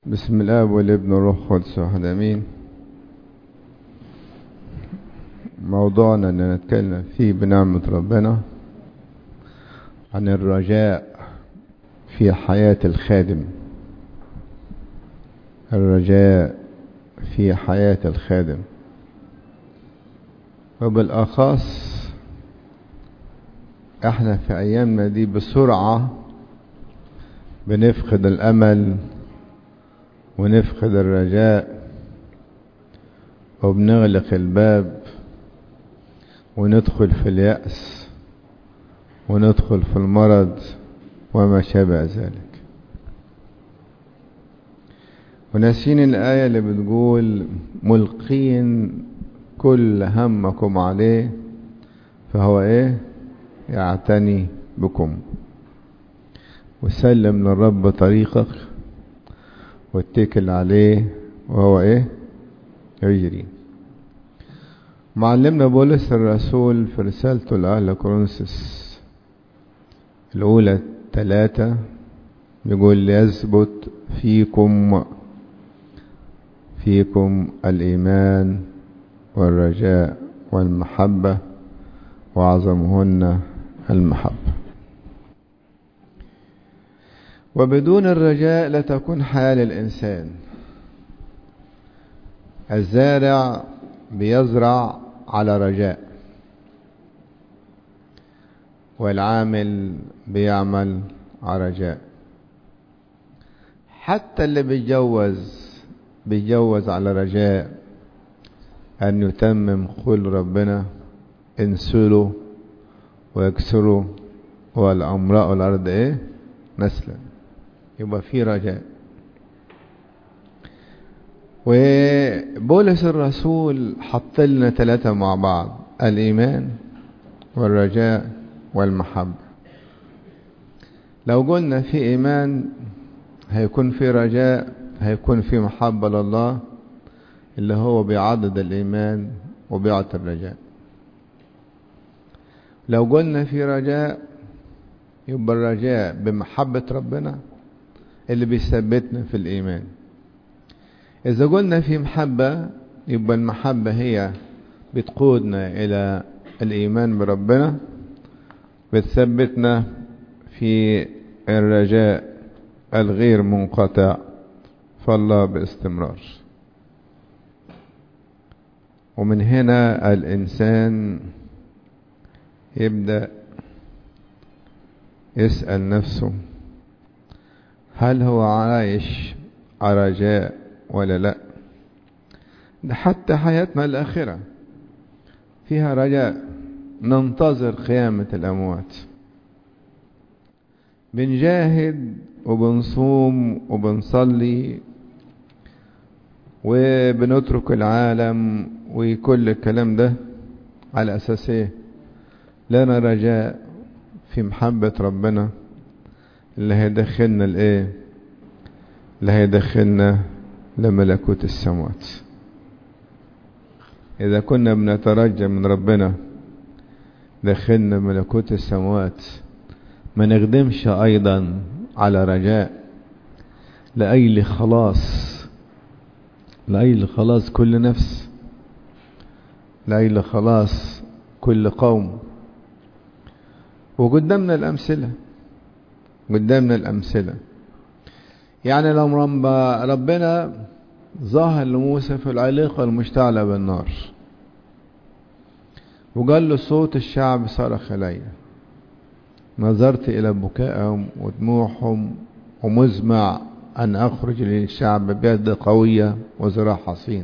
بسم الاب والابن والروح القدس واحد امين موضوعنا اللي نتكلم فيه بنعمة ربنا عن الرجاء في حياة الخادم الرجاء في حياة الخادم وبالأخص احنا في ايامنا دي بسرعة بنفقد الامل ونفقد الرجاء وبنغلق الباب وندخل في اليأس وندخل في المرض وما شابه ذلك وناسين الآية اللي بتقول ملقين كل همكم عليه فهو ايه يعتني بكم وسلم للرب طريقك واتكل عليه وهو ايه يجري معلمنا بولس الرسول في رسالته لأهل كورنثوس الأولى ثلاثة يقول ليثبت فيكم فيكم الإيمان والرجاء والمحبة وأعظمهن المحبة وبدون الرجاء لا تكون حياة للإنسان الزارع بيزرع على رجاء والعامل بيعمل على رجاء حتى اللي بيتجوز بيتجوز على رجاء أن يتمم قول ربنا انسلوا ويكسروا والأمراء الأرض إيه نسلا يبقى في رجاء وبولس الرسول حط لنا ثلاثة مع بعض الإيمان والرجاء والمحبة لو قلنا في إيمان هيكون في رجاء هيكون في محبة لله اللي هو بيعضد الإيمان وبيعطي الرجاء لو قلنا في رجاء يبقى الرجاء بمحبة ربنا اللي بيثبتنا في الإيمان إذا قلنا في محبة يبقى المحبة هي بتقودنا إلى الإيمان بربنا بتثبتنا في الرجاء الغير منقطع فالله باستمرار ومن هنا الإنسان يبدأ يسأل نفسه هل هو عايش على رجاء ولا لا ده حتى حياتنا الآخرة فيها رجاء ننتظر قيامة الأموات بنجاهد وبنصوم وبنصلي وبنترك العالم وكل الكلام ده على أساس ايه لنا رجاء في محبة ربنا اللي هيدخلنا الايه اللي هيدخلنا لملكوت السماوات إذا كنا بنترجى من ربنا دخلنا ملكوت السماوات ما نخدمش أيضا على رجاء لأجل خلاص لأجل خلاص كل نفس لأجل خلاص كل قوم وقدامنا الأمثلة قدامنا الأمثلة يعني لو ربنا ظهر لموسى في العليقة المشتعلة بالنار وقال له صوت الشعب صرخ إلي نظرت إلى بكائهم ودموعهم ومزمع أن أخرج للشعب بيد قوية وزراع حصين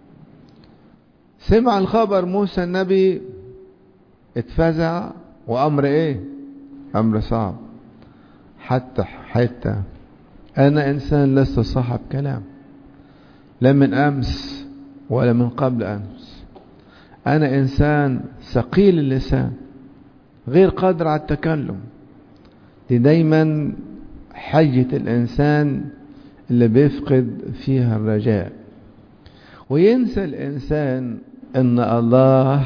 سمع الخبر موسى النبي اتفزع وأمر إيه أمر صعب حتى حتى أنا إنسان لست صاحب كلام لا من أمس ولا من قبل أمس أنا إنسان ثقيل اللسان غير قادر على التكلم دي دايما حجة الإنسان اللي بيفقد فيها الرجاء وينسى الإنسان أن الله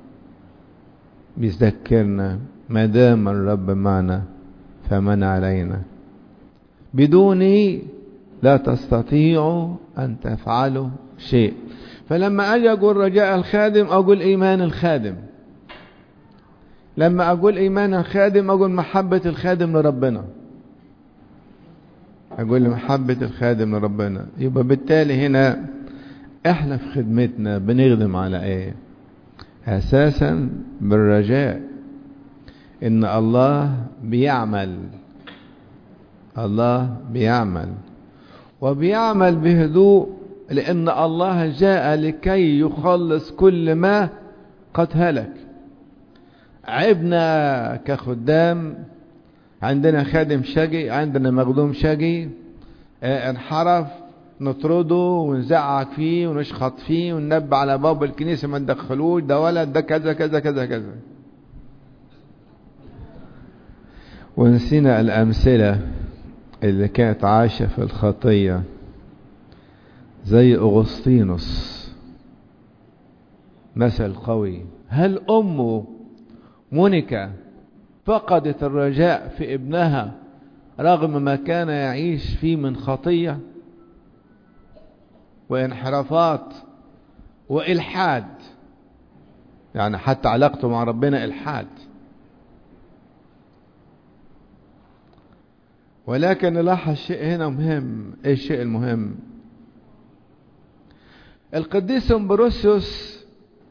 بيذكرنا ما دام الرب معنا فمن علينا بدوني لا تستطيعوا أن تفعلوا شيء فلما أجي أقول رجاء الخادم أقول إيمان الخادم لما أقول إيمان الخادم أقول محبة الخادم لربنا أقول محبة الخادم لربنا يبقى بالتالي هنا احنا في خدمتنا بنخدم على ايه اساسا بالرجاء ان الله بيعمل الله بيعمل وبيعمل بهدوء لان الله جاء لكي يخلص كل ما قد هلك عبنا كخدام عندنا خادم شقي عندنا مخدوم شقي اه انحرف نطرده ونزعق فيه ونشخط فيه وننبه على باب الكنيسة ما ندخلوش ده ولد ده كذا كذا كذا كذا ونسينا الأمثلة اللي كانت عايشة في الخطية زي أغسطينوس مثل قوي هل أمه مونيكا فقدت الرجاء في ابنها رغم ما كان يعيش فيه من خطيه وانحرافات والحاد يعني حتى علاقته مع ربنا الحاد ولكن نلاحظ شيء هنا مهم ايه الشيء المهم القديس امبروسيوس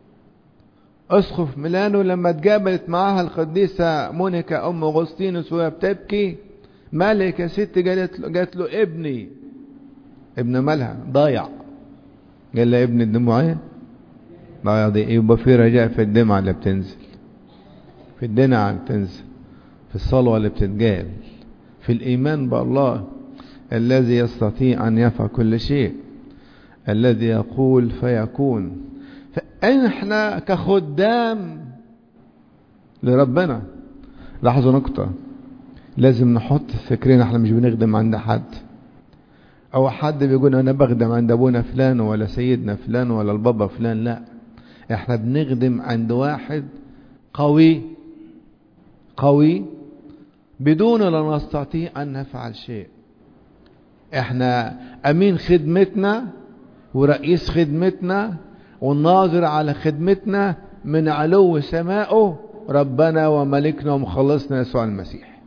اسقف ميلانو لما اتقابلت معاها القديسة مونيكا ام اغسطينوس وهي بتبكي مالك يا ست قالت له, قالت له ابني ابن مالها ضايع قال لها ابن الدموع ايه ضايع دي يبقى في رجاء في الدمعة اللي بتنزل في الدمعة اللي بتنزل في الصلوة اللي بتتقال في الإيمان بالله الذي يستطيع أن يفعل كل شيء الذي يقول فيكون فإحنا كخدام لربنا لاحظوا نقطة لازم نحط فكرنا احنا مش بنخدم عند حد او حد بيقول انا بخدم عند ابونا فلان ولا سيدنا فلان ولا البابا فلان لا احنا بنخدم عند واحد قوي قوي بدون لا نستطيع ان نفعل شيء احنا امين خدمتنا ورئيس خدمتنا والناظر على خدمتنا من علو سمائه ربنا وملكنا ومخلصنا يسوع المسيح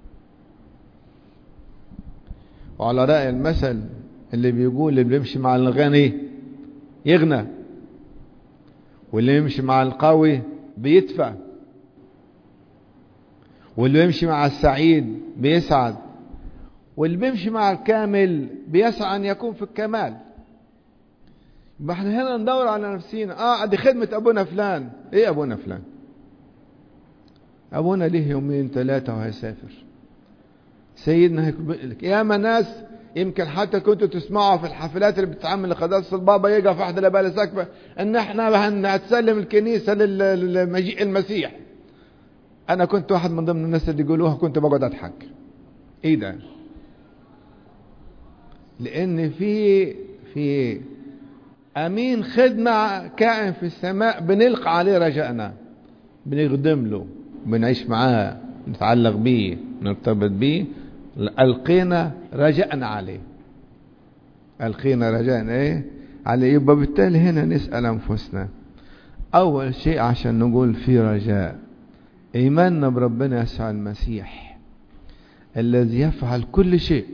وعلى رأي المثل اللي بيقول اللي بيمشي مع الغني يغنى واللي يمشي مع القوي بيدفع واللي يمشي مع السعيد بيسعد واللي بيمشي مع الكامل بيسعى ان يكون في الكمال يبقى احنا هنا ندور على نفسينا اه دي خدمة ابونا فلان ايه ابونا فلان ابونا ليه يومين ثلاثة وهيسافر سيدنا هيقول لك يا ناس يمكن حتى كنتوا تسمعوا في الحفلات اللي بتتعمل لقداسة البابا يقف واحد لبالة ساكبة ان احنا هتسلم الكنيسة لمجيء المسيح انا كنت واحد من ضمن الناس اللي يقولوها كنت بقعد اضحك ايه ده لان في في امين خدمة كائن في السماء بنلقى عليه رجائنا بنخدم له بنعيش معاه نتعلق بيه نرتبط بيه ألقينا رجاءنا عليه ألقينا رجاءنا إيه عليه يبقى بالتالي هنا نسأل أنفسنا أول شيء عشان نقول في رجاء إيماننا بربنا يسوع المسيح الذي يفعل كل شيء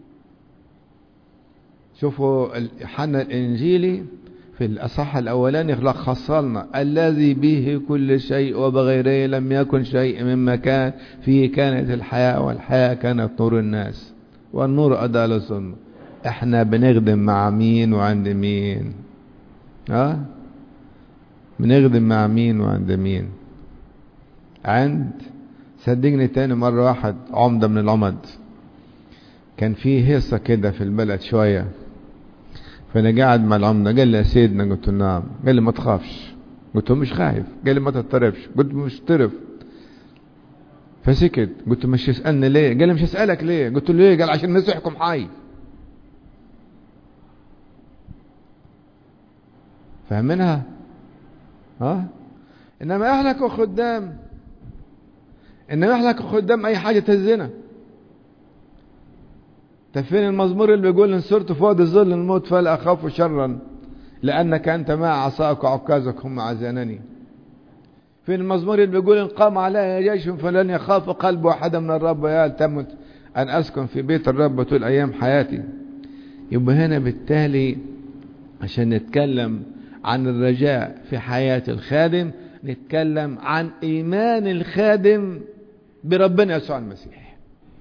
شوفوا يوحنا الإنجيلي في الأصح الأولاني لخص لنا الذي به كل شيء وبغيره لم يكن شيء مما كان فيه كانت الحياة والحياة كانت نور الناس والنور أدى للظلم احنا بنخدم مع مين وعند مين ها أه؟ بنخدم مع مين وعند مين عند صدقني تاني مرة واحد عمدة من العمد كان فيه هيصة كده في البلد شوية فانا قاعد مع العمدة قال لي يا سيدنا قلت له نعم قال لي ما تخافش قلت له مش خايف قال لي ما تضطربش قلت له مش طرف فسكت قلت له مش يسألني ليه قال لي مش هسألك ليه قلت له ليه قال عشان مسيحكم حي فاهمينها ها انما احنا كخدام انما احنا كخدام اي حاجة تهزنا فين المزمور اللي بيقول ان صرت في وادي ظل الموت فلا اخاف شرا لانك انت مع عصاك وعكازك هم عزانني فين المزمور اللي بيقول ان قام علي جيش فلن يخاف قلب واحد من الرب يا تمت ان اسكن في بيت الرب طول ايام حياتي يبقى هنا بالتالي عشان نتكلم عن الرجاء في حياة الخادم نتكلم عن ايمان الخادم بربنا يسوع المسيح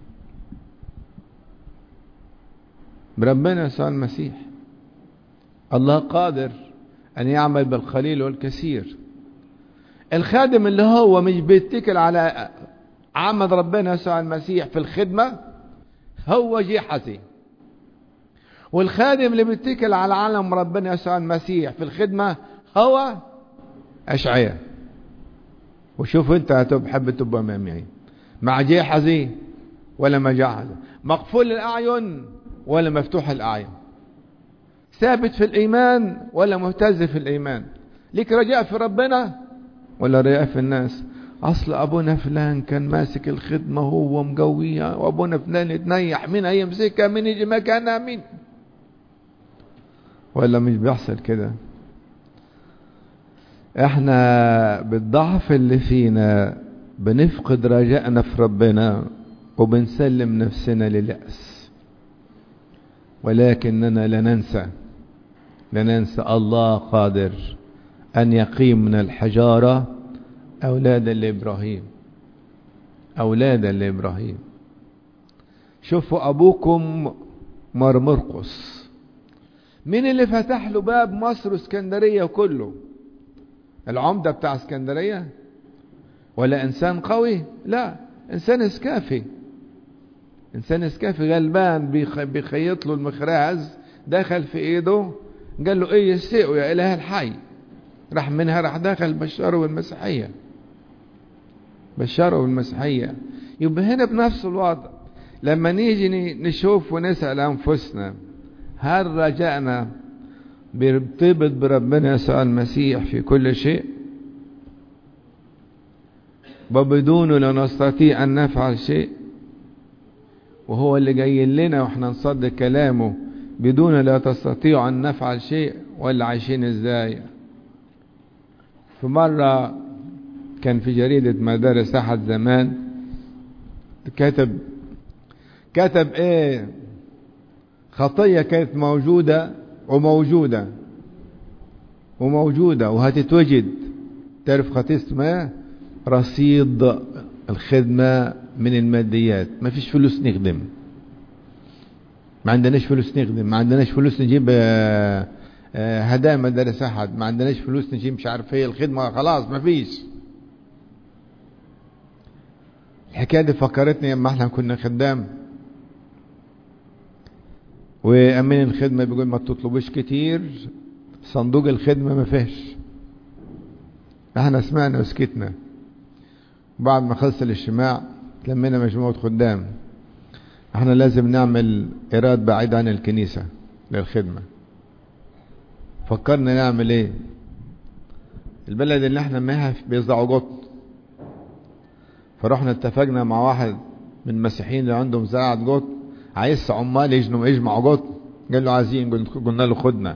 بربنا يسوع المسيح الله قادر أن يعمل بالقليل والكثير الخادم اللي هو مش بيتكل على عمل ربنا يسوع المسيح في الخدمة هو جيحزي والخادم اللي بيتكل على علم ربنا يسوع المسيح في الخدمة هو أشعية وشوف انت هتحب تبقى مامعين مع جيحزي ولا مجاحزي مقفول الأعين ولا مفتوح الأعين ثابت في الإيمان ولا مهتز في الإيمان ليك رجاء في ربنا ولا رجاء في الناس أصل أبونا فلان كان ماسك الخدمة هو مقويها وأبونا فلان يتنيح مين هيمسكها مين يجي مكانها مين ولا مش بيحصل كده احنا بالضعف اللي فينا بنفقد رجائنا في ربنا وبنسلم نفسنا لليأس ولكننا لا ننسى لا ننسى الله قادر أن يقيم من الحجارة أولادا لإبراهيم أولادا لإبراهيم شوفوا أبوكم مرمرقس مين اللي فتح له باب مصر واسكندرية كله العمدة بتاع اسكندرية ولا إنسان قوي لا إنسان اسكافي إنسان اسكافي غلبان بيخيط له المخراز دخل في إيده قال له إيه يسيئوا يا إله الحي راح منها راح دخل بشره بالمسيحية بشره بالمسيحية يبقى هنا بنفس الوضع لما نيجي نشوف ونسأل أنفسنا هل رجعنا بيرتبط بربنا يسوع المسيح في كل شيء وبدونه لا نستطيع أن نفعل شيء وهو اللي جاي لنا واحنا نصدق كلامه بدون لا تستطيع أن نفعل شيء ولا عايشين ازاي في مرة كان في جريدة مدارس أحد زمان كتب كتب ايه خطية كانت موجودة وموجودة وموجودة وهتتوجد تعرف خطية اسمها رصيد الخدمة من الماديات ما فيش فلوس نخدم ما عندناش فلوس نخدم ما عندناش فلوس نجيب هدايا مدارس احد ما عندناش فلوس نجيب مش عارف ايه الخدمة خلاص ما فيش الحكاية دي فكرتني لما احنا كنا خدام وامين الخدمة بيقول ما تطلبوش كتير صندوق الخدمة ما فيهش احنا سمعنا وسكتنا بعد ما خلص الاجتماع تلمينا مجموعة خدام احنا لازم نعمل ايراد بعيد عن الكنيسة للخدمة فكرنا نعمل ايه البلد اللي احنا معاها بيزرعوا قطن فرحنا اتفقنا مع واحد من المسيحيين اللي عندهم زراعة قطن عايز عمال يجنوا يجمعوا قطن قال له عايزين قلنا له خدنا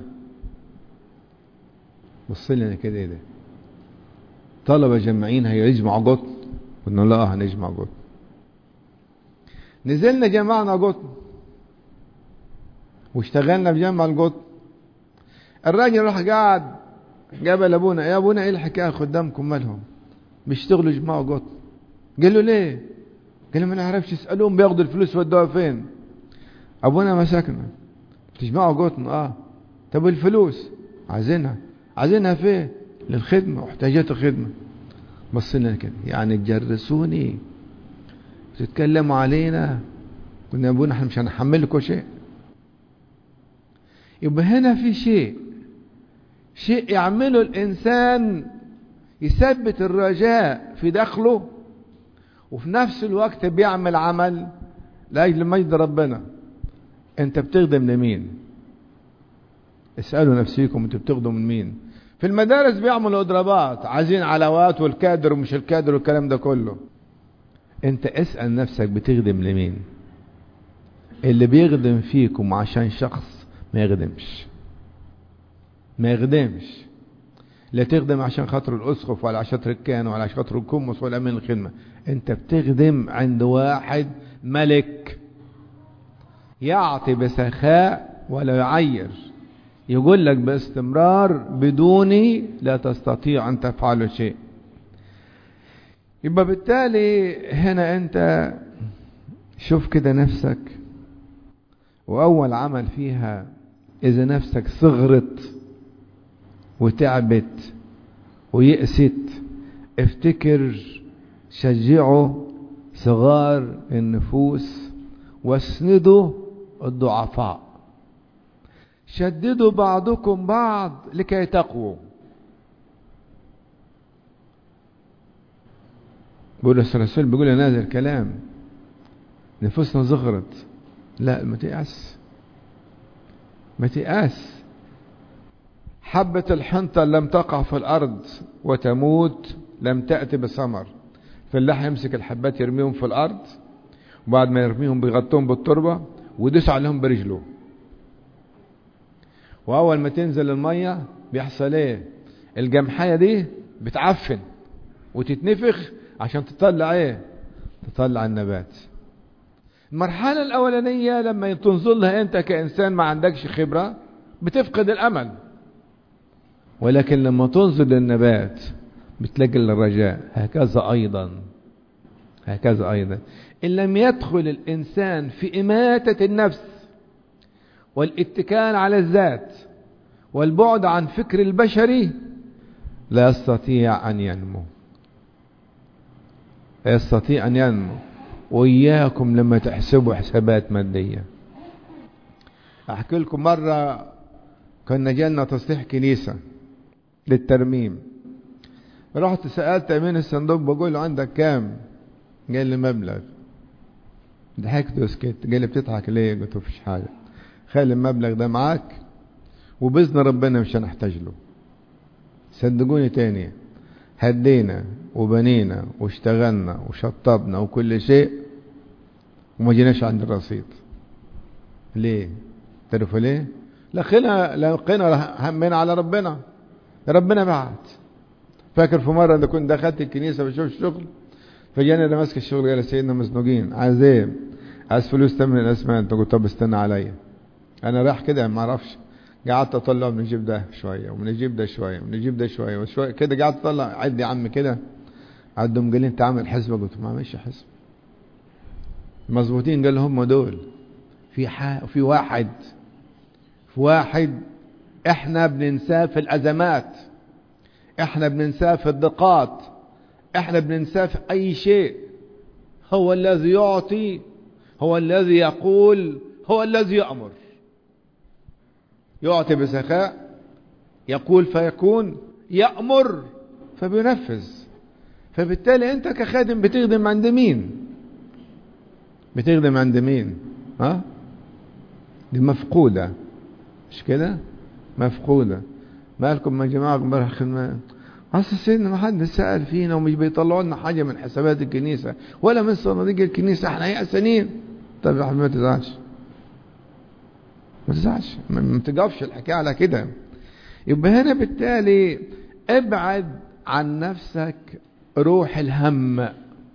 بص لنا كده ايه ده طلبة جمعين هيجمعوا قطن قلنا له اه هنجمع قطن نزلنا جمعنا قطن واشتغلنا بجمع القطن الراجل راح قاعد قابل ابونا يا ابونا ايه الحكايه خدامكم مالهم بيشتغلوا يجمعوا قطن قال له ليه قال له ما نعرفش اسالوهم بياخدوا الفلوس ودوها فين ابونا مسكنا تجمعوا قطن اه طب الفلوس عايزينها عايزينها فين للخدمه واحتياجات الخدمه بصينا كده يعني تجرسوني تتكلموا علينا قلنا يا ابونا احنا مش هنحملكم شيء يبقى هنا في شيء شيء يعمله الإنسان يثبت الرجاء في داخله وفي نفس الوقت بيعمل عمل لأجل مجد ربنا انت بتخدم لمين اسألوا نفسيكم انتوا بتخدموا من مين في المدارس بيعملوا اضرابات عايزين علاوات والكادر ومش الكادر والكلام ده كله انت اسأل نفسك بتخدم لمين اللي بيخدم فيكم عشان شخص ما يخدمش ما يخدمش لا تخدم عشان خاطر الاسقف ولا عشان خاطر الكهنه ولا عشان خاطر الكمس ولا من الخدمه انت بتخدم عند واحد ملك يعطي بسخاء ولا يعير يقول لك باستمرار بدوني لا تستطيع ان تفعل شيء يبقى بالتالي هنا انت شوف كده نفسك واول عمل فيها اذا نفسك صغرت وتعبت ويأست افتكر شجعوا صغار النفوس واسندوا الضعفاء شددوا بعضكم بعض لكي تقووا بولس الرسول بيقول لنا هذا الكلام نفوسنا صغرت لا ما تيأس ما تيأس حبة الحنطة لم تقع في الأرض وتموت لم تأتي بثمر فلاح يمسك الحبات يرميهم في الأرض وبعد ما يرميهم بيغطوهم بالتربة ويدوس عليهم برجله وأول ما تنزل المية بيحصل إيه الجمحية دي بتعفن وتتنفخ عشان تطلع إيه تطلع النبات المرحلة الأولانية لما تنظر لها أنت كإنسان ما عندكش خبرة بتفقد الأمل ولكن لما تنظر للنبات بتلاقي الرجاء هكذا أيضا هكذا أيضا إن لم يدخل الإنسان في إماتة النفس والاتكال على الذات والبعد عن فكر البشري لا يستطيع أن ينمو لا يستطيع أن ينمو وإياكم لما تحسبوا حسابات مادية أحكي لكم مرة كنا جالنا تصليح كنيسة للترميم رحت سألت أمين الصندوق بقول له عندك كام قال لي مبلغ ضحكت وسكت قال لي بتضحك ليه قلت له مفيش حاجة خلي المبلغ ده معاك وبإذن ربنا مش هنحتاج له صدقوني تاني هدينا وبنينا واشتغلنا وشطبنا وكل شيء وما جيناش عند الرصيد ليه تعرفوا ليه لقينا لقينا همنا على ربنا ربنا بعت فاكر في مرة أنا كنت دخلت الكنيسة بشوف الشغل فجاني أنا ماسك الشغل قال سيدنا مزنوقين عايز إيه؟ عايز فلوس تمن الأسمنت قلت طب استنى عليا أنا رايح كده ما أعرفش قعدت أطلع من الجيب ده شوية ومن الجيب ده شوية ومن الجيب ده شوية وشوية كده قعدت أطلع عد يا عم كده عدهم قال لي أنت عامل حسبة قلت ما عملش حسب مظبوطين قال هم دول في ح... في واحد في واحد احنا بننساه في الأزمات احنا بننساه في الضيقات احنا بننساه في اي شيء هو الذي يعطي هو الذي يقول هو الذي يأمر يعطي بسخاء يقول فيكون يأمر فبينفذ فبالتالي انت كخادم بتخدم عند مين بتخدم عند مين ها دي مفقودة مش كده مفقودة مالكم يا جماعة امبارح خدمة اصل سيدنا ما حد سأل فينا ومش بيطلعوا لنا حاجة من حسابات الكنيسة ولا من صناديق الكنيسة احنا يأسانين طب يا حبيبي ما تزعلش ما تزعلش ما تقفش الحكاية على كده يبقى هنا بالتالي ابعد عن نفسك روح الهم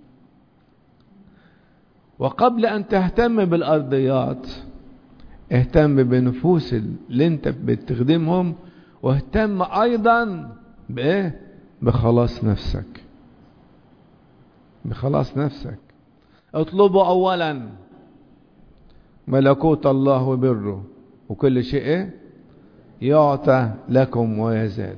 وقبل ان تهتم بالارضيات اهتم بنفوس اللي انت بتخدمهم واهتم ايضا بايه بخلاص نفسك بخلاص نفسك اطلبوا اولا ملكوت الله وبره وكل شيء ايه يعطى لكم ويزاد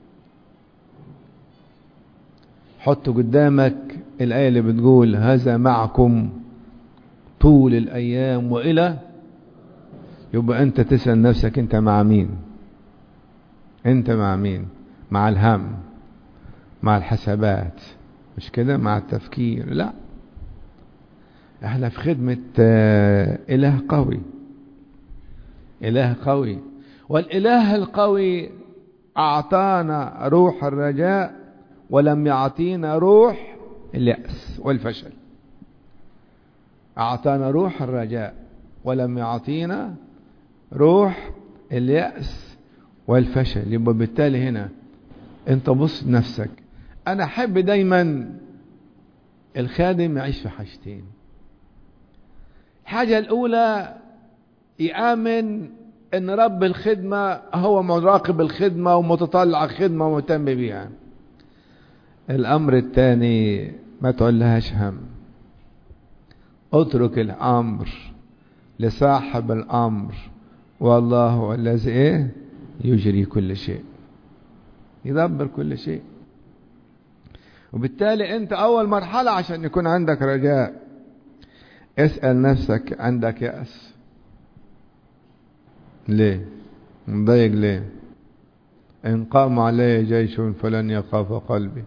حط قدامك الآية اللي بتقول هذا معكم طول الأيام وإلى يبقى أنت تسأل نفسك أنت مع مين أنت مع مين مع الهم مع الحسابات مش كده مع التفكير لا احنا في خدمة إله قوي إله قوي والإله القوي أعطانا روح الرجاء ولم يعطينا روح اليأس والفشل أعطانا روح الرجاء ولم يعطينا روح اليأس والفشل يبقى بالتالي هنا انت بص نفسك انا احب دايما الخادم يعيش في حاجتين الحاجة الاولى يآمن ان رب الخدمة هو مراقب الخدمة ومتطلع الخدمة ومهتم بيها الامر الثاني ما تقولهاش هم اترك الامر لصاحب الامر والله الذي ايه يجري كل شيء يدبر كل شيء وبالتالي انت اول مرحلة عشان يكون عندك رجاء اسأل نفسك عندك يأس ليه مضايق ليه إن قام علي جيش فلن يخاف قلبي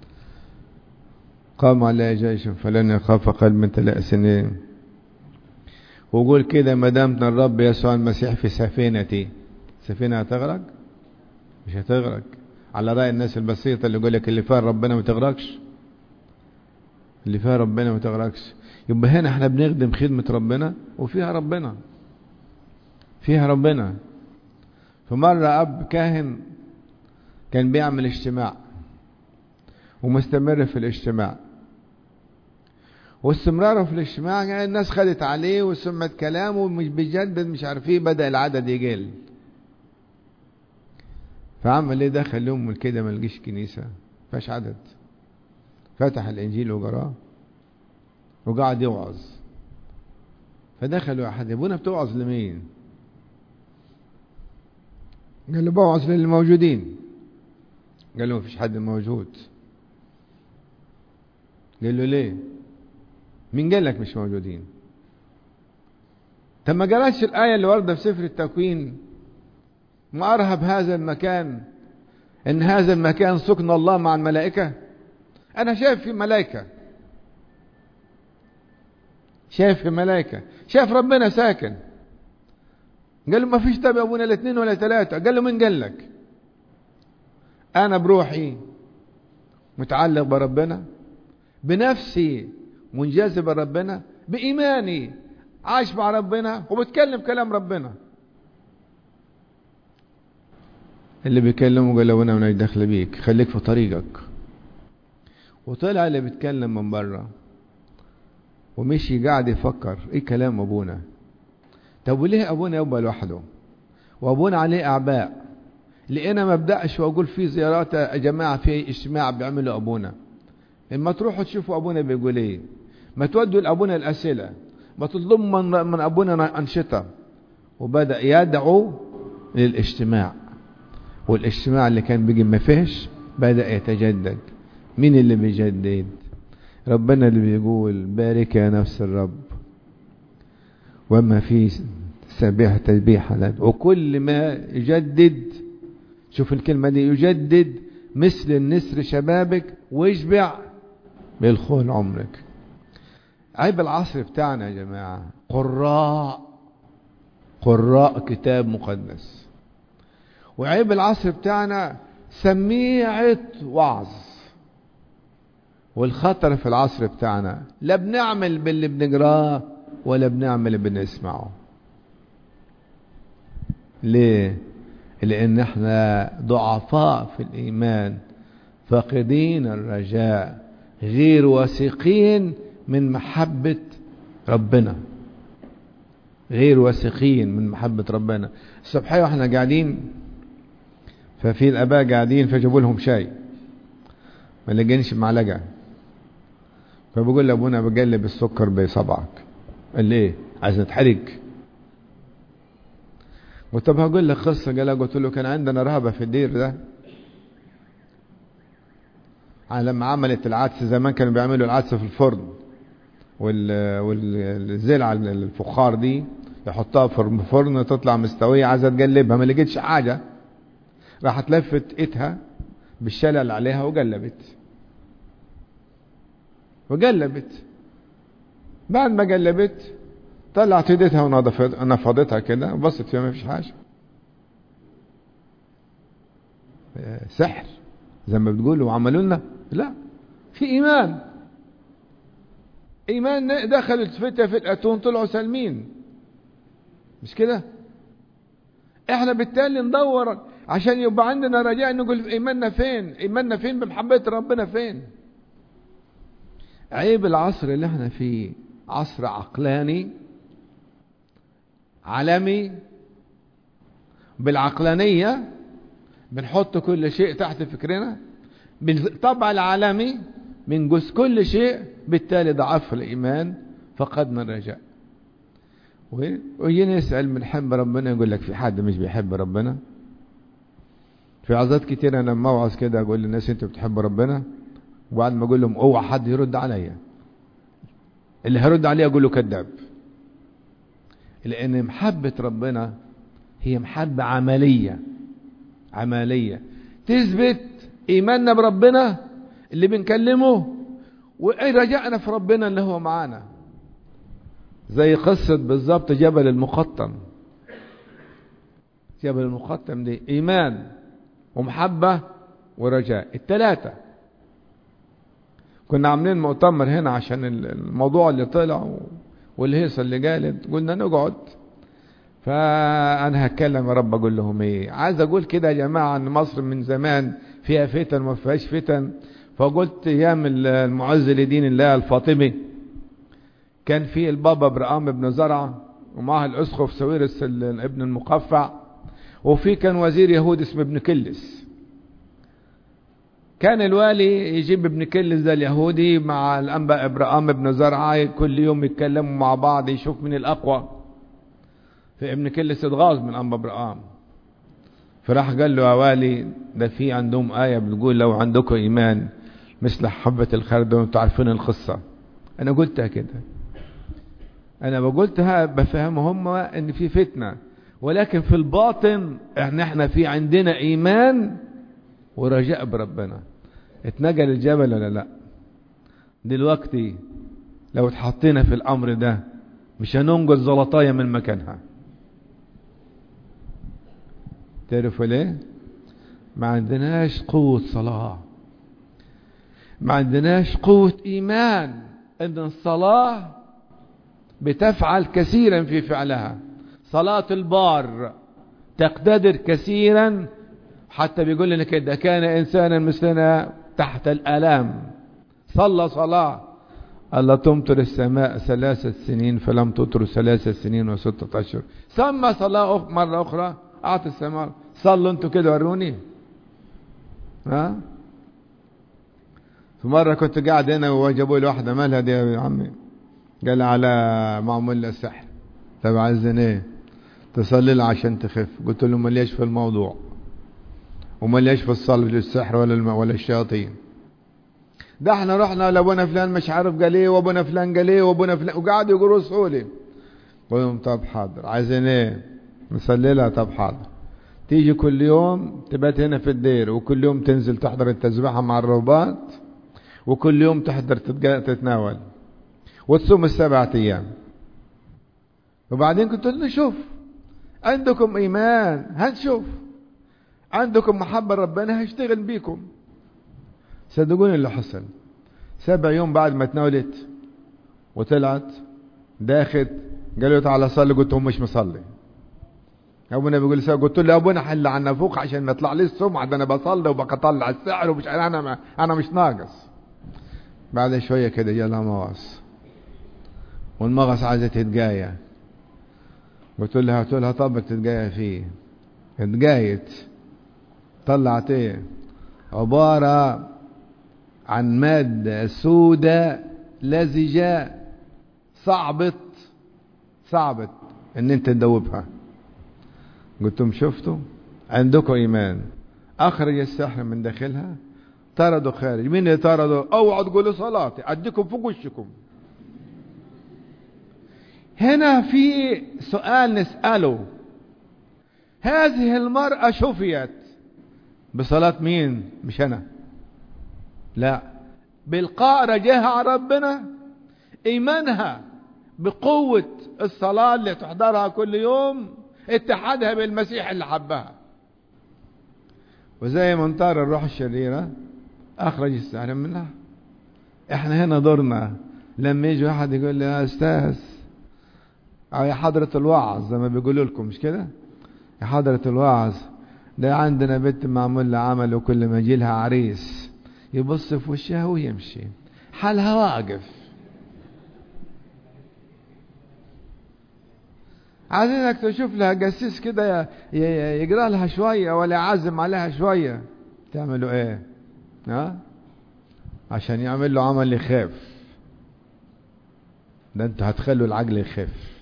قام علي جيش فلن يخاف قلبي انت لا سنين وقول كده ما دامت الرب يسوع المسيح في سفينتي سفينة هتغرق مش هتغرق على رأي الناس البسيطة اللي يقول لك اللي فيها ربنا ما تغرقش اللي فيها ربنا ما تغرقش يبقى هنا احنا بنخدم خدمة ربنا وفيها ربنا فيها ربنا فمرة أب كاهن كان بيعمل اجتماع ومستمر في الاجتماع واستمراره في الاجتماع يعني الناس خدت عليه وسمعت كلامه مش بيجدد مش عارف ايه بدأ العدد يقل فعمل ايه دخل يوم كده ما لقيش كنيسة فاش عدد فتح الانجيل وقراه وقعد يوعظ فدخل واحد يا ابونا بتوعظ لمين قال له بوعظ للموجودين قال له مفيش حد موجود قال له ليه مين قال لك مش موجودين طب ما قرأتش الآية اللي واردة في سفر التكوين ما أرهب هذا المكان إن هذا المكان سكن الله مع الملائكة أنا شايف في ملائكة شايف في ملائكة شايف ربنا ساكن قال له ما فيش تابع ابونا الاثنين ولا ثلاثة قال له مين قال لك انا بروحي متعلق بربنا بنفسي منجذب بربنا بإيماني عايش مع ربنا وبتكلم كلام ربنا اللي بيكلمه قال له انا ماليش دخل بيك خليك في طريقك وطلع اللي بيتكلم من بره ومشي قاعد يفكر ايه كلام ابونا طب وليه ابونا يبقى لوحده وابونا عليه اعباء ليه انا ما ابداش واقول في زيارات يا جماعه في اجتماع بيعملوا ابونا اما تروحوا تشوفوا ابونا بيقول ايه ما تودوا لابونا الاسئله ما تطلبوا من, من ابونا انشطه وبدا يدعو للاجتماع والاجتماع اللي كان بيجي ما فيش بدا يتجدد مين اللي بيجدد ربنا اللي بيقول بارك يا نفس الرب وما في سبيح تسبيح وكل ما يجدد شوف الكلمة دي يجدد مثل النسر شبابك ويشبع بالخول عمرك عيب العصر بتاعنا يا جماعة قراء قراء كتاب مقدس وعيب العصر بتاعنا سميعة وعظ والخطر في العصر بتاعنا لا بنعمل باللي بنقراه ولا بنعمل اللي بنسمعه ليه لان احنا ضعفاء في الايمان فاقدين الرجاء غير واثقين من محبة ربنا غير واثقين من محبة ربنا الصبحية واحنا قاعدين ففي الاباء قاعدين فجابوا لهم شاي ما لقينش معلقة فبقول لابونا بقلب السكر بصبعك قال لي ايه عايز نتحرق قلت طب هقول لك قصه قال قلت له كان عندنا رهبه في الدير ده لما عملت العدس زمان كانوا بيعملوا العدس في الفرن وال والزلعه الفخار دي يحطها في الفرن تطلع مستويه عايزه تقلبها ما لقيتش حاجه راحت لفت ايدها بالشلة اللي عليها وقلبت وقلبت بعد ما قلبت طلعت ايدتها ونفضتها كده وبصت فيها ما فيش حاجه سحر زي ما بتقولوا وعملوا لنا لا في ايمان ايمان دخلت فتة في الاتون طلعوا سالمين مش كده احنا بالتالي ندور عشان يبقى عندنا رجاء نقول ايماننا فين ايماننا فين بمحبة ربنا فين عيب العصر اللي احنا فيه عصر عقلاني عالمي بالعقلانية بنحط كل شيء تحت فكرنا بالطبع العالمي بنجوز كل شيء بالتالي ضعف الإيمان فقدنا الرجاء ويجي نسأل بنحب ربنا يقول لك في حد مش بيحب ربنا في عظات كتير انا لما اوعظ كده اقول للناس انتوا بتحبوا ربنا وبعد ما اقول لهم اوعى حد يرد عليا اللي هيرد عليا اقول له كذاب لان محبة ربنا هي محبة عملية عملية تثبت ايماننا بربنا اللي بنكلمه ورجعنا في ربنا اللي هو معانا زي قصة بالظبط جبل المقطم جبل المقطم دي ايمان ومحبة ورجاء التلاتة كنا عاملين مؤتمر هنا عشان الموضوع اللي طلع والهيصة اللي قالت قلنا نقعد فأنا هتكلم يا رب أقول لهم إيه عايز أقول كده يا جماعة أن مصر من زمان فيها فتن وما فيهاش فتن فقلت أيام المعز لدين الله الفاطمي كان في البابا برقام بن زرعة ومعه الأسقف سويرس ابن المقفع وفي كان وزير يهود اسمه ابن كلس كان الوالي يجيب ابن كلس ده اليهودي مع الأنبا إبراهام ابن زرعة كل يوم يتكلموا مع بعض يشوف من الأقوى فابن كلس اتغاظ من أنبا إبراهام فراح قال له يا والي ده في عندهم آية بتقول لو عندكم إيمان مثل حبة الخردل وانتوا عارفين القصة أنا قلتها كده أنا بقولتها بفهمهم هم إن في فتنة ولكن في الباطن احنا احنا في عندنا ايمان ورجاء بربنا اتنقل الجبل ولا لا دلوقتي لو اتحطينا في الامر ده مش هننقل زلطايا من مكانها تعرفوا ليه ما عندناش قوة صلاة ما عندناش قوة ايمان ان الصلاة بتفعل كثيرا في فعلها صلاة البار تقتدر كثيرا حتى بيقول لنا كده كان إنسانا مثلنا تحت الآلام صلى صلاة الله تمطر السماء ثلاثة سنين فلم تطر ثلاثة سنين وستة أشهر ثم صلاة مرة أخرى أعطي السماء صلوا أنتوا كده وروني ها في مرة كنت قاعد هنا وجابوا لي واحدة مالها دي يا عمي قال على معمول لها سحر طب عايزين ايه تصلي لها عشان تخف قلت له ملياش في الموضوع وملياش في الصلب للسحر ولا الم... ولا الشياطين ده احنا رحنا لابونا فلان مش عارف قال ايه وابونا فلان قال ايه وابونا فلان وقعدوا يقولوا لي قلت لهم طب حاضر عايزين ايه نصلي لها طب حاضر تيجي كل يوم تبات هنا في الدير وكل يوم تنزل تحضر التسبيحة مع الرهبات وكل يوم تحضر تتناول وتصوم السبعة ايام وبعدين كنت له شوف عندكم ايمان هنشوف عندكم محبة ربنا هيشتغل بيكم صدقوني اللي حصل سبع يوم بعد ما تناولت وطلعت داخت قالوا تعالى صلي قلت هم مش مصلي ابونا بيقول سوا قلت له ابونا حل عنا فوق عشان ما يطلع لي السمعة ده انا بصلي وبطلع السعر ومش انا ما انا مش ناقص بعد شويه كده جالها مغص والمغص عايزه تتجاية قلت لها قلت لها طبك تتجاية فيه اتجايت طلعت ايه عبارة عن مادة سودة لزجة صعبت صعبت ان انت تدوبها قلت لهم شفتوا عندكم ايمان اخرج السحر من داخلها طردوا خارج مين اللي طردوا اوعوا تقولوا صلاتي اديكم فوق وشكم هنا في سؤال نسأله هذه المرأة شفيت بصلاة مين مش أنا لا بإلقاء رجاها على ربنا إيمانها بقوة الصلاة اللي تحضرها كل يوم اتحادها بالمسيح اللي حبها وزي منطار الروح الشريرة أخرج السهل منها احنا هنا دورنا لما يجي واحد يقول لي يا أستاذ أو يا حضرة الوعظ زي ما بيقولوا لكم مش كده يا حضرة الوعظ ده عندنا بنت معمول لها عمل وكل ما يجي لها عريس يبص في وشها ويمشي حالها واقف عايزينك تشوف لها جسيس كده يقرا لها شويه ولا يعزم عليها شويه تعملوا ايه ها عشان يعمل له عمل يخاف ده انتوا هتخلوا العجل يخاف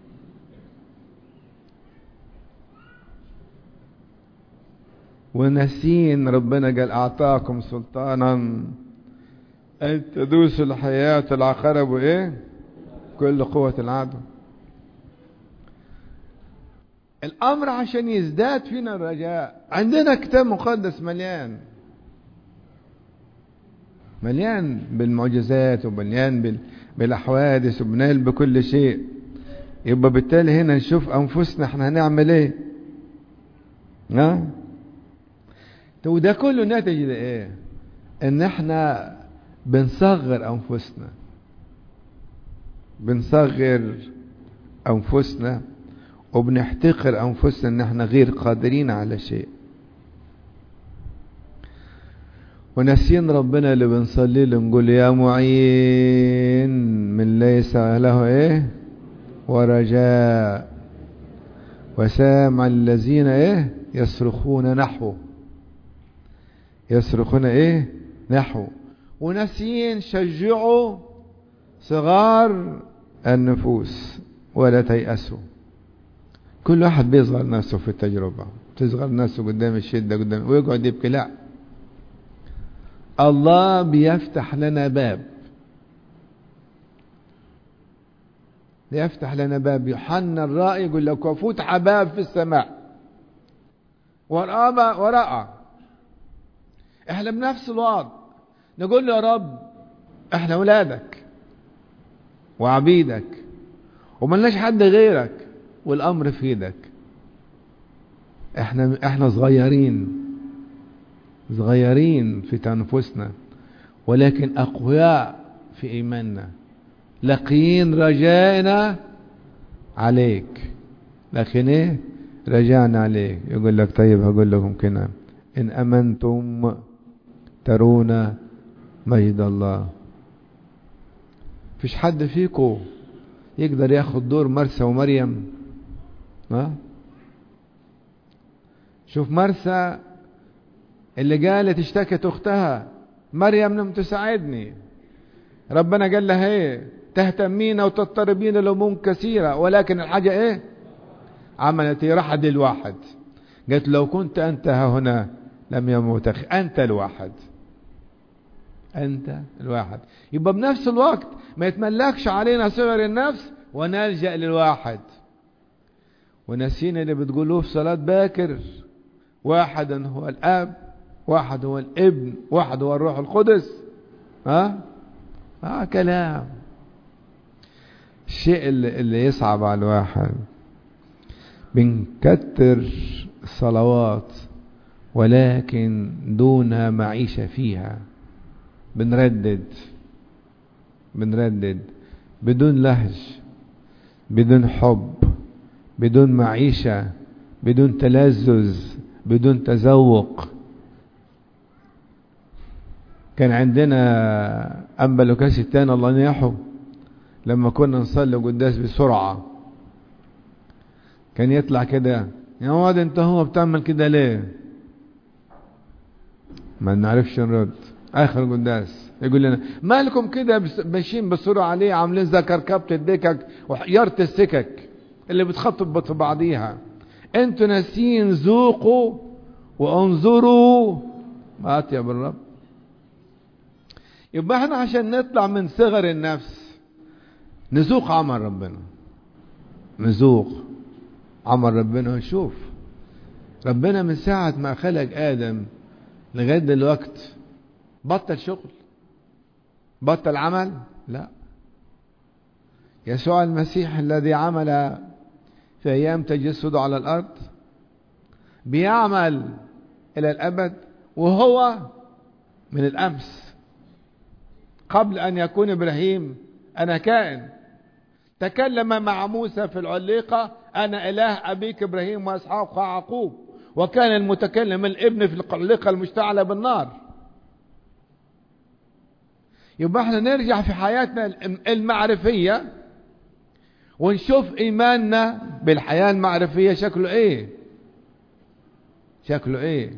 وناسين ربنا قال اعطاكم سلطانا ان تدوسوا الحياة العقرب وايه كل قوة العدو الامر عشان يزداد فينا الرجاء عندنا كتاب مقدس مليان مليان بالمعجزات ومليان بال... بالاحوادث وبنال بكل شيء يبقى بالتالي هنا نشوف انفسنا احنا هنعمل ايه ها وده كله ناتج لايه ان احنا بنصغر انفسنا بنصغر انفسنا وبنحتقر انفسنا ان احنا غير قادرين على شيء وناسين ربنا اللي بنصلي له نقول يا معين من ليس له ايه ورجاء وسامع الذين ايه يصرخون نحوه يصرخون ايه نحو وناسين شجعوا صغار النفوس ولا تيأسوا كل واحد بيصغر نفسه في التجربة تصغر نفسه قدام الشدة قدام ويقعد يبكي لا الله بيفتح لنا باب بيفتح لنا باب يوحنا الرائي يقول لك وفتح باب في السماء وراء وراء احنا بنفس الوضع نقول له يا رب احنا اولادك وعبيدك وملناش حد غيرك والامر في ايدك احنا احنا صغيرين صغيرين في تنفسنا ولكن اقوياء في ايماننا لقين رجائنا عليك لكن ايه رجعنا عليك يقول لك طيب هقول لكم كده ان امنتم ترون مجد الله فيش حد فيكم يقدر ياخد دور مرسى ومريم ها شوف مرسى اللي قالت اشتكت اختها مريم لم تساعدني ربنا قال لها ايه تهتمين وتضطربين لامور كثيره ولكن الحاجه ايه عملت ايه راحت للواحد قالت لو كنت انت ها هنا لم يموت اخي انت الواحد انت الواحد يبقى بنفس الوقت ما يتملكش علينا صغر النفس ونلجا للواحد وناسين اللي بتقولوه في صلاه باكر واحد هو الاب واحد هو الابن واحد هو الروح القدس ها اه كلام الشيء اللي, اللي يصعب على الواحد بنكتر الصلوات ولكن دون معيشة فيها بنردد بنردد بدون لهج بدون حب بدون معيشة بدون تلذذ بدون تذوق كان عندنا أنبا لوكاس التاني الله ينيحه لما كنا نصلي قداس بسرعة كان يطلع كده يا واد انت هو بتعمل كده ليه ما نعرفش نرد اخر قداس يقول لنا مالكم كده ماشيين بسرعة عليه عاملين زي كركبة الدكك وحيارة السكك اللي بتخطب في بعضيها انتوا ناسين ذوقوا وانظروا ما اطيب الرب يبقى احنا عشان نطلع من صغر النفس نذوق عمل ربنا نذوق عمل ربنا ونشوف ربنا من ساعة ما خلق آدم لغاية دلوقت بطل شغل بطل عمل لا يسوع المسيح الذي عمل في أيام تجسده على الأرض بيعمل إلى الأبد وهو من الأمس قبل أن يكون إبراهيم أنا كائن تكلم مع موسى في العليقة أنا إله أبيك إبراهيم وإسحاق ويعقوب وكان المتكلم الابن في العليقة المشتعلة بالنار يبقى احنا نرجع في حياتنا المعرفية ونشوف إيماننا بالحياة المعرفية شكله إيه شكله إيه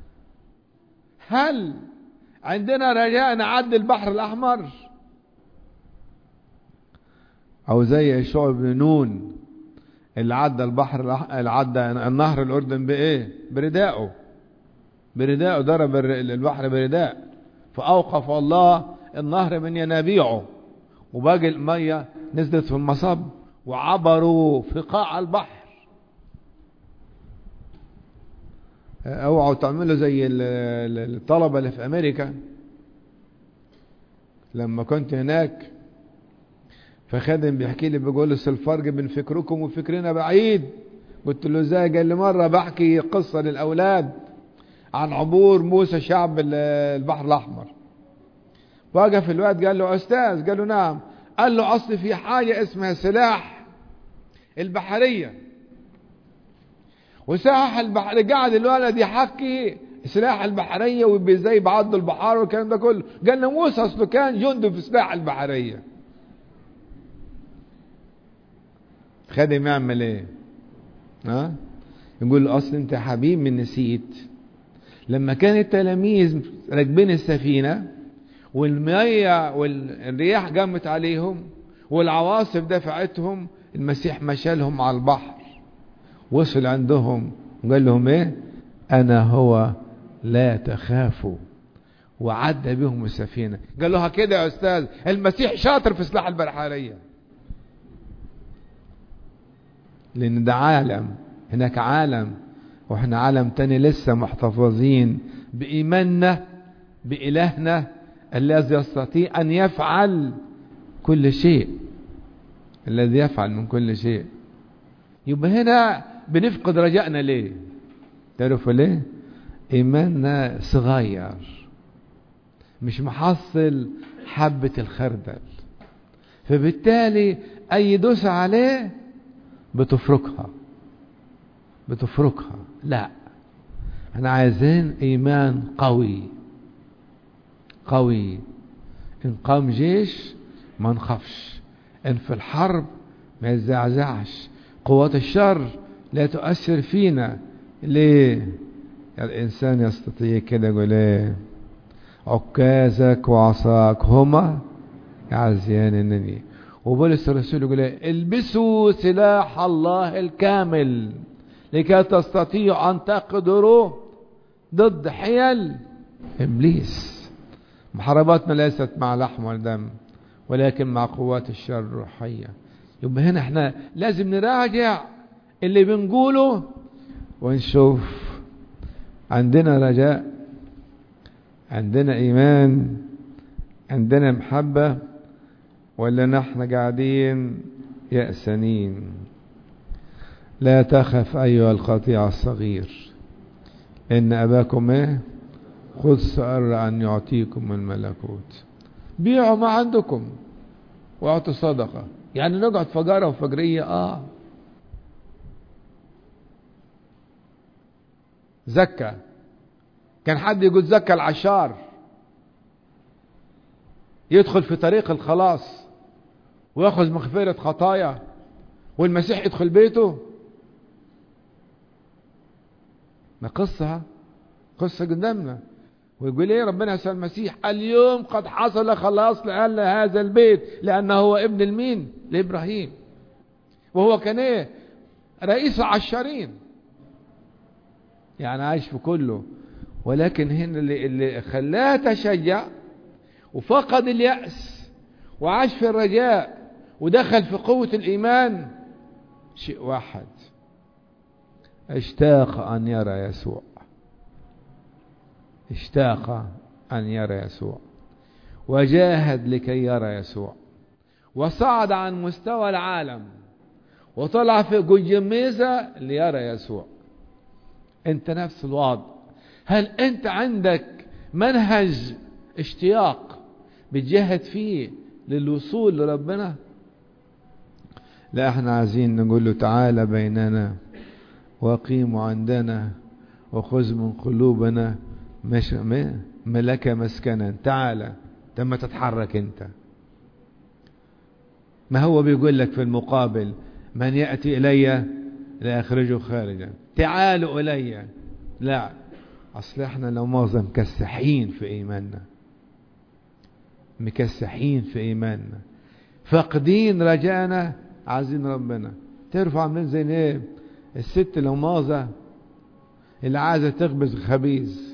هل عندنا رجاء نعدي البحر الأحمر أو زي شعب بن نون اللي عدى البحر اللي عدى النهر الأردن بإيه بردائه بردائه ضرب البحر برداء فأوقف الله النهر من ينابيعه وباقي المية نزلت في المصب وعبروا في قاع البحر اوعوا تعملوا زي الطلبة اللي في امريكا لما كنت هناك فخادم بيحكي لي بيقول لي الفرق بين فكركم وفكرنا بعيد قلت له ازاي قال لي مره بحكي قصه للاولاد عن عبور موسى شعب البحر الاحمر وقف الواد قال له استاذ قال له نعم قال له اصل في حاجه اسمها سلاح البحريه وسلاح البحر قاعد الولد يحكي سلاح البحريه وازاي بعضوا البحار والكلام ده كله قال له موسى اصله كان جندي في سلاح البحريه خادم يعمل ايه ها يقول له اصل انت حبيب من نسيت لما كان التلاميذ راكبين السفينه والمية والرياح قامت عليهم والعواصف دفعتهم المسيح مشالهم على البحر وصل عندهم وقال لهم ايه انا هو لا تخافوا وعدى بهم السفينة قال لها كده يا استاذ المسيح شاطر في سلاح البحرية لان ده عالم هناك عالم واحنا عالم تاني لسه محتفظين بإيماننا بإلهنا الذي يستطيع أن يفعل كل شيء الذي يفعل من كل شيء يبقى هنا بنفقد رجائنا ليه تعرفوا ليه إيماننا صغير مش محصل حبة الخردل فبالتالي أي دوسة عليه بتفركها بتفركها لا احنا عايزين ايمان قوي قوي ان قام جيش ما نخافش ان في الحرب ما يزعزعش قوات الشر لا تؤثر فينا ليه الانسان يستطيع كده يقول ايه عكازك وعصاك هما يعزيانني وبولس الرسول يقول ايه البسوا سلاح الله الكامل لكي تستطيعوا ان تقدروا ضد حيل ابليس محارباتنا ليست مع لحم ودم ولكن مع قوات الشر الروحيه يبقى هنا احنا لازم نراجع اللي بنقوله ونشوف عندنا رجاء عندنا ايمان عندنا محبه ولا نحن قاعدين يأسنين لا تخف أيها القطيع الصغير إن أباكم إيه خذ سأر أن يعطيكم الملكوت بيعوا ما عندكم واعطوا صدقة يعني نقعد فجارة وفجرية آه زكى كان حد يقول زكى العشار يدخل في طريق الخلاص وياخذ مغفرة خطايا والمسيح يدخل بيته ما قصة قصة قدامنا ويقول ايه ربنا يسأل المسيح اليوم قد حصل خلاص لأهل هذا البيت لأنه هو ابن المين لإبراهيم وهو كان ايه رئيس العشارين يعني عايش في كله ولكن هنا اللي, اللي خلاه تشجع وفقد اليأس وعاش في الرجاء ودخل في قوة الإيمان شيء واحد اشتاق أن يرى يسوع اشتاق أن يرى يسوع وجاهد لكي يرى يسوع وصعد عن مستوى العالم وطلع في جميزة ليرى يسوع انت نفس الوضع هل انت عندك منهج اشتياق بتجاهد فيه للوصول لربنا لا احنا عايزين نقول له تعالى بيننا وقيم عندنا وخذ من قلوبنا مش ملك مسكنا تعالى تم تتحرك انت ما هو بيقول لك في المقابل من يأتي إلي لا أخرجه خارجا تعالوا إلي لا أصل احنا لو معظم مكسحين في إيماننا مكسحين في إيماننا فاقدين رجانا عايزين ربنا تعرفوا عاملين زي ايه الست لو ماظة اللي عايزة تخبز خبيز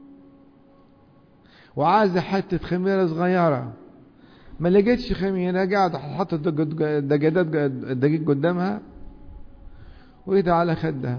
وعايزة حتة خميرة صغيرة ما لقيتش خميرة قاعدة حطت دجاجات دقيق قدامها وايدها على خدها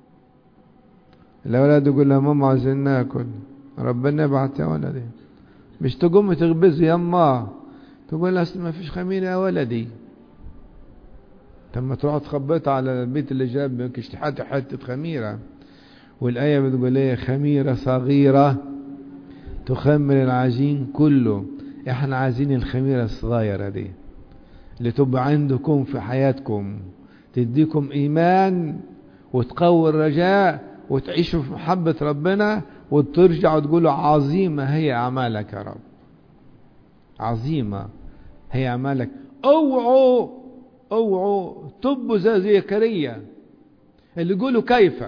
الأولاد يقول لها ماما عايزين ناكل ربنا يبعت يا ولدي مش تقوم تخبز يما تقول لها اصل ما فيش خميرة يا ولدي لما تروح تخبطها على البيت اللي جنبك اشتحت حتة خميرة والآية بتقول ايه خميرة صغيرة تخمر العجين كله احنا عايزين الخميرة الصغيرة دي اللي تبقى عندكم في حياتكم تديكم ايمان وتقوي الرجاء وتعيشوا في محبة ربنا وترجعوا تقولوا عظيمة هي أعمالك يا رب عظيمة هي أعمالك اوعوا اوعوا تبوا زي زكريا اللي يقولوا كيف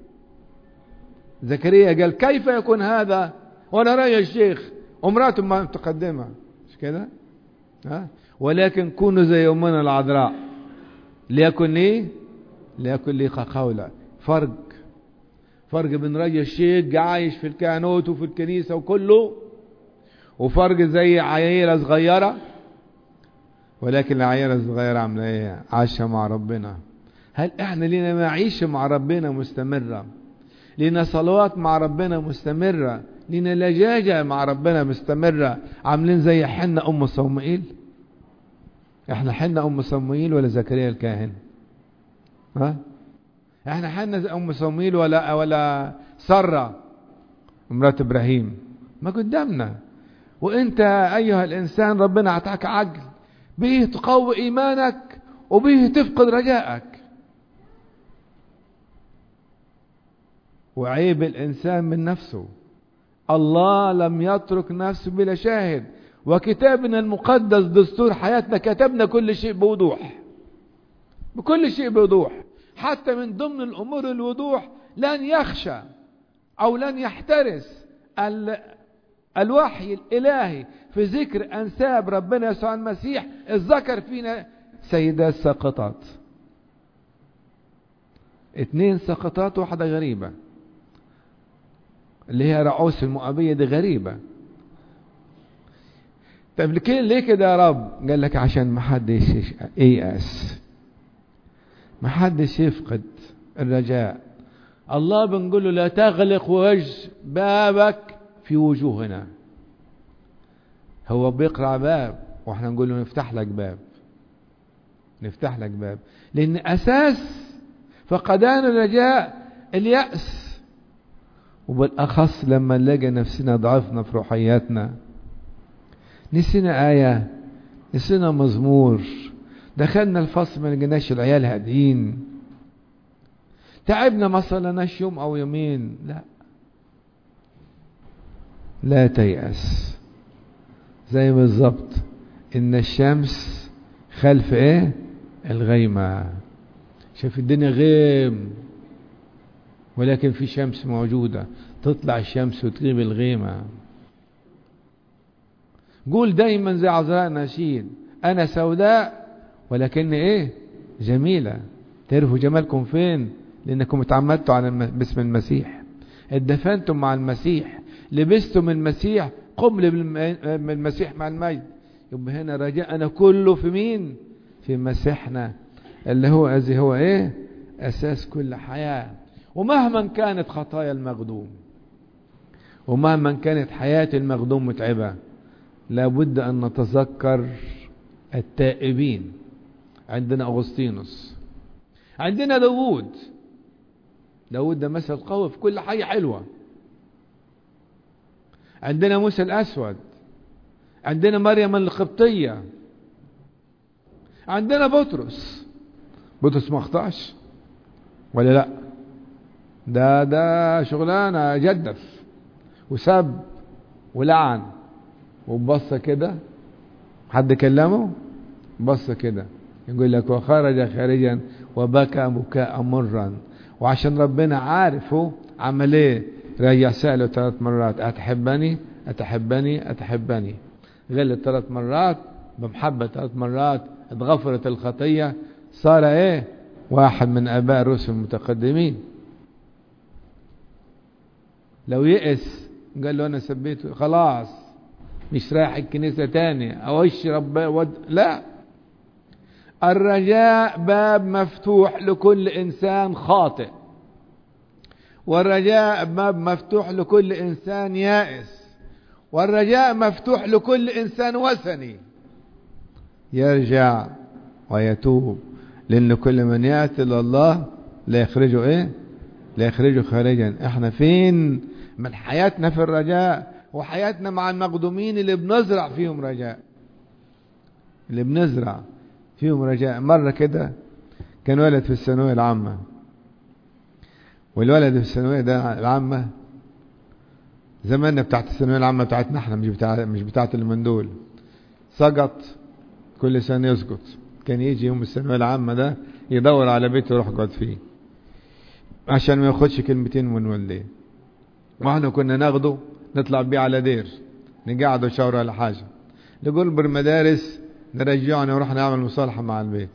زكريا قال كيف يكون هذا وانا راي الشيخ ومراته ما متقدمة مش كده ها ولكن كونوا زي امنا العذراء ليكن ايه ليكن لي قولة فرق فرق بين راجل الشيخ عايش في الكهنوت وفي الكنيسة وكله وفرق زي عيلة صغيرة ولكن العيلة الصغيرة عاملة ايه عايشة مع ربنا هل احنا لينا معيشة مع ربنا مستمرة لينا صلوات مع ربنا مستمرة لينا لجاجة مع ربنا مستمرة عاملين زي حنة ام صموئيل احنا حنة ام صموئيل ولا زكريا الكاهن ها احنا حنا ام صموئيل ولا ولا سرة مرات ابراهيم ما قدامنا وانت ايها الانسان ربنا اعطاك عقل به تقوي ايمانك وبه تفقد رجائك وعيب الانسان من نفسه الله لم يترك نفسه بلا شاهد وكتابنا المقدس دستور حياتنا كتبنا كل شيء بوضوح بكل شيء بوضوح حتى من ضمن الأمور الوضوح لن يخشى أو لن يحترس ال... الوحي الإلهي في ذكر أنساب ربنا يسوع المسيح الذكر فينا سيدات سقطات اتنين سقطات واحدة غريبة اللي هي رعوس المؤبية دي غريبة طب ليه كده يا رب قال لك عشان ما حدش ييأس ما حدش يفقد الرجاء الله بنقول له لا تغلق وجه بابك في وجوهنا هو بيقرع باب واحنا نقول له نفتح لك باب نفتح لك باب لان اساس فقدان الرجاء اليأس وبالاخص لما نلاقي نفسنا ضعفنا في روحياتنا نسينا آية نسينا مزمور دخلنا الفصل ما لقيناش العيال هادين تعبنا ما صلناش يوم او يومين لا لا تيأس زي بالظبط ان الشمس خلف ايه الغيمة شايف الدنيا غيم ولكن في شمس موجودة تطلع الشمس وتغيب الغيمة قول دايما زي عذراء نشيد انا سوداء ولكن ايه جميلة تعرفوا جمالكم فين لانكم اتعمدتوا على الم... باسم المسيح اتدفنتم مع المسيح لبستم المسيح قبل من المسيح مع المجد يبقى هنا رجاءنا كله في مين في مسيحنا اللي هو الذي هو ايه اساس كل حياة ومهما كانت خطايا المخدوم ومهما كانت حياة المخدوم متعبة لابد ان نتذكر التائبين عندنا أغسطينوس عندنا داوود داوود ده مثل قوي في كل حاجة حلوة عندنا موسى الأسود عندنا مريم القبطية عندنا بطرس بطرس ما اخطاش ولا لا ده ده شغلانه جدف وسب ولعن وبص كده حد كلمه بص كده يقول لك وخرج خارجا وبكى بكاء مرا وعشان ربنا عارفه عمل ايه رجع سأله ثلاث مرات أتحبني أتحبني أتحبني غلط ثلاث مرات بمحبة ثلاث مرات اتغفرت الخطية صار ايه واحد من اباء الرسل المتقدمين لو يئس قال له انا سبيته خلاص مش رايح الكنيسة تاني او اشرب ود... لا الرجاء باب مفتوح لكل انسان خاطئ والرجاء باب مفتوح لكل انسان يائس والرجاء مفتوح لكل انسان وثني يرجع ويتوب لأن كل من يأتي لله لا يخرجه إيه لا يخرجه خارجا إحنا فين من حياتنا في الرجاء وحياتنا مع المقدومين اللي بنزرع فيهم رجاء اللي بنزرع فيهم رجاء مرة كده كان ولد في الثانوية العامة والولد في الثانوية ده العامة زماننا بتاعت الثانوية العامة بتاعتنا احنا مش بتاع مش بتاعت اللي من دول سقط كل سنة يسقط كان يجي يوم الثانوية العامة ده يدور على بيت يروح يقعد فيه عشان ما ياخدش كلمتين من والديه واحنا كنا ناخده نطلع بيه على دير نقعده شاور على حاجة نقول بالمدارس نرجعه نروح نعمل مصالحة مع البيت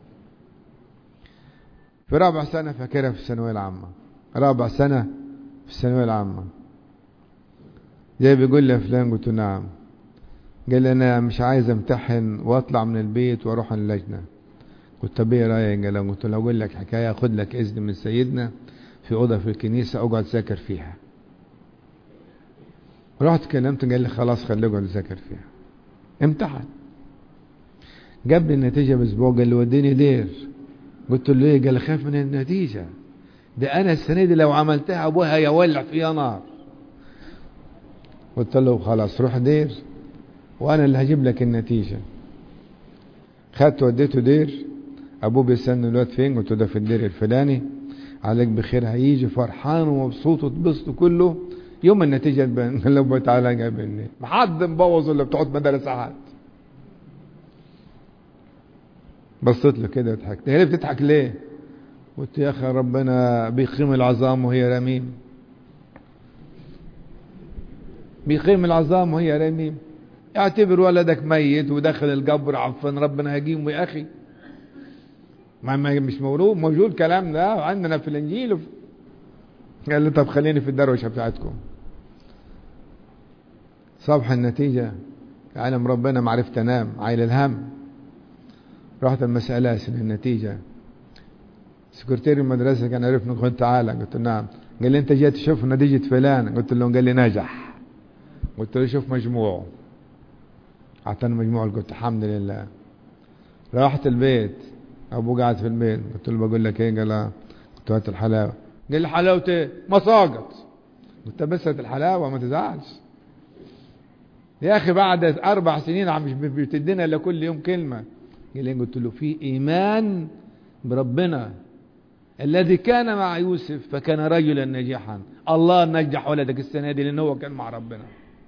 في رابع سنة فاكرها في الثانوية العامة رابع سنة في الثانوية العامة جاي بيقول لي فلان قلت له نعم قال لي انا مش عايز امتحن واطلع من البيت واروح اللجنه قلت طب ايه رايك قال قلت له اقول لك حكايه خد لك اذن من سيدنا في اوضه في الكنيسه اقعد ذاكر فيها رحت كلمت قال لي خلاص خليه اقعد ذاكر فيها امتحن جاب لي النتيجه باسبوع قال لي وديني دير قلت له ليه قال لي خاف من النتيجه ده انا السنه دي لو عملتها ابوها يولع فيها نار قلت له خلاص روح دير وانا اللي هجيب لك النتيجة خدت وديته دير ابوه بيستنى الواد فين قلت له ده في الدير الفلاني عليك بخير هيجي فرحان ومبسوط وتبسط كله يوم النتيجة تبان قال له تعالى جايبني ما حد مبوظ اللي بتقعد مدارس احد بصيت له كده وضحكت هي بتضحك ليه قلت يا اخي ربنا بيقيم العظام وهي رميم بيقيم العظام وهي رميم اعتبر ولدك ميت ودخل القبر عفن ربنا هجيمه يا اخي ما مش موجود موجود الكلام ده عندنا في الانجيل قال له طب خليني في الدروشه بتاعتكم صبح النتيجه علم ربنا ما عرفت انام عايل الهم رحت المسألة سن النتيجة سكرتير المدرسة كان عرفني قلت تعالى قلت له نعم قال لي انت جاي تشوف نتيجة فلان قلت له قال لي نجح قلت له شوف مجموعه اعطاني مجموعه قلت الحمد لله رحت البيت ابوه قاعد في البيت قلت له بقول لك ايه قال قلت له هات الحلاوه قال لي حلاوه ايه ما ساقط قلت بس هات الحلاوه ما تزعلش يا اخي بعد اربع سنين عم مش بتدينا الا كل يوم كلمه قال لي قلت له في ايمان بربنا الذي كان مع يوسف فكان رجلا ناجحا الله نجح ولدك السنه دي لان هو كان مع ربنا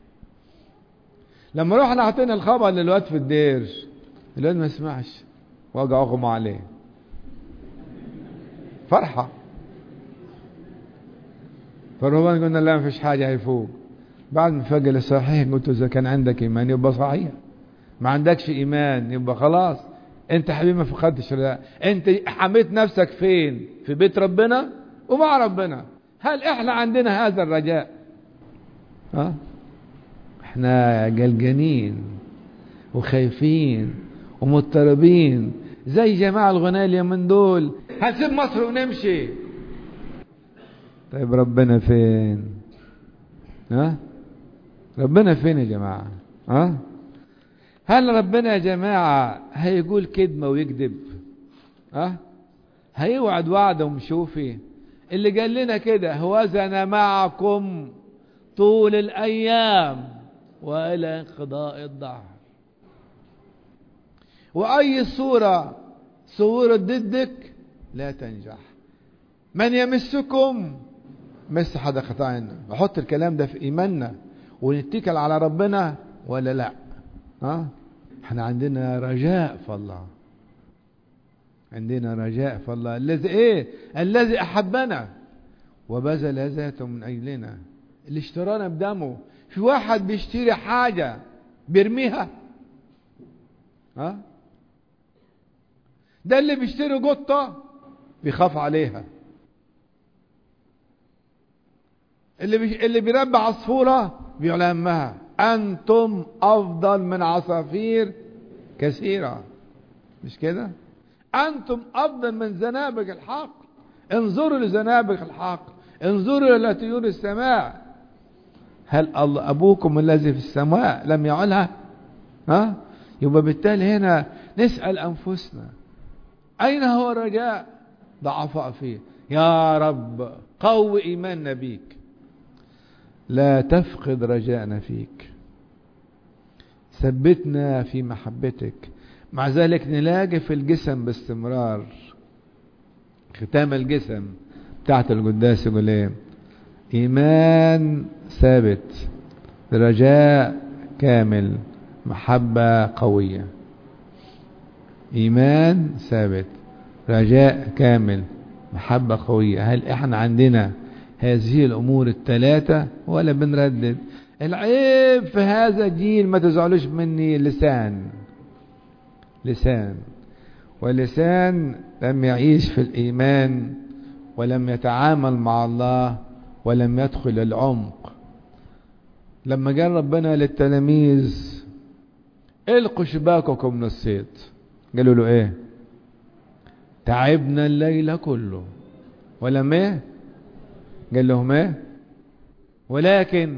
لما رحنا اعطينا الخبر للواد في الدير الواد ما سمعش وقع اغمى عليه فرحة فالرهبان قلنا لا ما فيش حاجة هيفوق بعد ما فقل صحيح قلت إذا كان عندك إيمان يبقى صحيح ما عندكش إيمان يبقى خلاص أنت حبيبي ما فقدتش لا أنت حميت نفسك فين في بيت ربنا ومع ربنا هل إحنا عندنا هذا الرجاء ها احنا قلقانين وخايفين ومضطربين زي جماعة الغناء اليومين دول هنسيب مصر ونمشي طيب ربنا فين ها ربنا فين يا جماعة ها هل ربنا يا جماعة هيقول كدمة ويكذب ها هيوعد وعد ومشوفي اللي قال لنا كده هوذا انا معكم طول الايام والى انقضاء الدهر واي صورة صورت ضدك لا تنجح من يمسكم مس حدقة عنا نحط الكلام ده في إيماننا ونتكل على ربنا ولا لا ها احنا عندنا رجاء في الله عندنا رجاء في الله الذي ايه الذي احبنا وبذل ذاته من اجلنا اللي اشترانا بدمه في واحد بيشتري حاجة بيرميها ها ده اللي بيشتري قطة بيخاف عليها اللي بي... اللي بيربي عصفورة بيعلمها أنتم أفضل من عصافير كثيرة مش كده أنتم أفضل من زنابق الحق انظروا لزنابق الحق انظروا إلى طيور السماء هل الله أبوكم الذي في السماء لم يعلها ها يبقى بالتالي هنا نسأل أنفسنا أين هو الرجاء ضعفاء فيه يا رب قوي إيماننا بيك لا تفقد رجاءنا فيك ثبتنا في محبتك مع ذلك نلاقي في الجسم باستمرار ختام الجسم بتاعت القداس يقول ايه ايمان ثابت رجاء كامل محبة قوية ايمان ثابت رجاء كامل محبة قوية هل احنا عندنا هذه الأمور الثلاثة ولا بنردد العيب في هذا الجيل ما تزعلوش مني لسان لسان ولسان لم يعيش في الإيمان ولم يتعامل مع الله ولم يدخل العمق لما قال ربنا للتلاميذ القوا شباككم من الصيد قالوا له ايه تعبنا الليل كله ولم ايه قال لهم ايه ولكن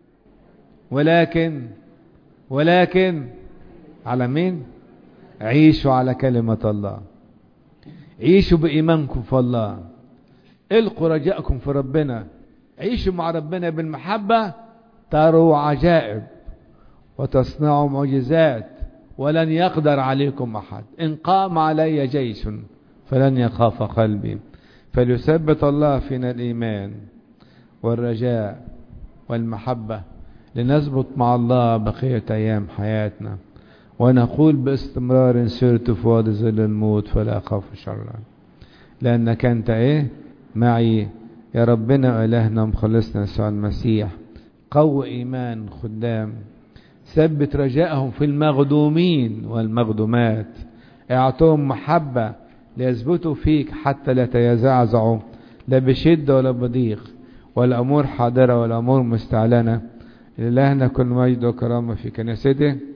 ولكن ولكن على مين عيشوا على كلمة الله عيشوا بإيمانكم في الله القوا رجاءكم في ربنا عيشوا مع ربنا بالمحبة تروا عجائب وتصنعوا معجزات ولن يقدر عليكم أحد إن قام علي جيش فلن يخاف قلبي فليثبت الله فينا الإيمان والرجاء والمحبة لنثبت مع الله بقية أيام حياتنا ونقول باستمرار إن سرت في وادي ظل الموت فلا أخاف شرا لأنك أنت إيه معي يا ربنا إلهنا مخلصنا يسوع المسيح قو إيمان خدام ثبت رجائهم في المغدومين والمغدومات اعطوهم محبة ليثبتوا فيك حتى لا يتزعزعوا لا بشدة ولا بضيق والأمور حاضرة والأمور مستعلنة لله كل مجد وكرامة في كنيسته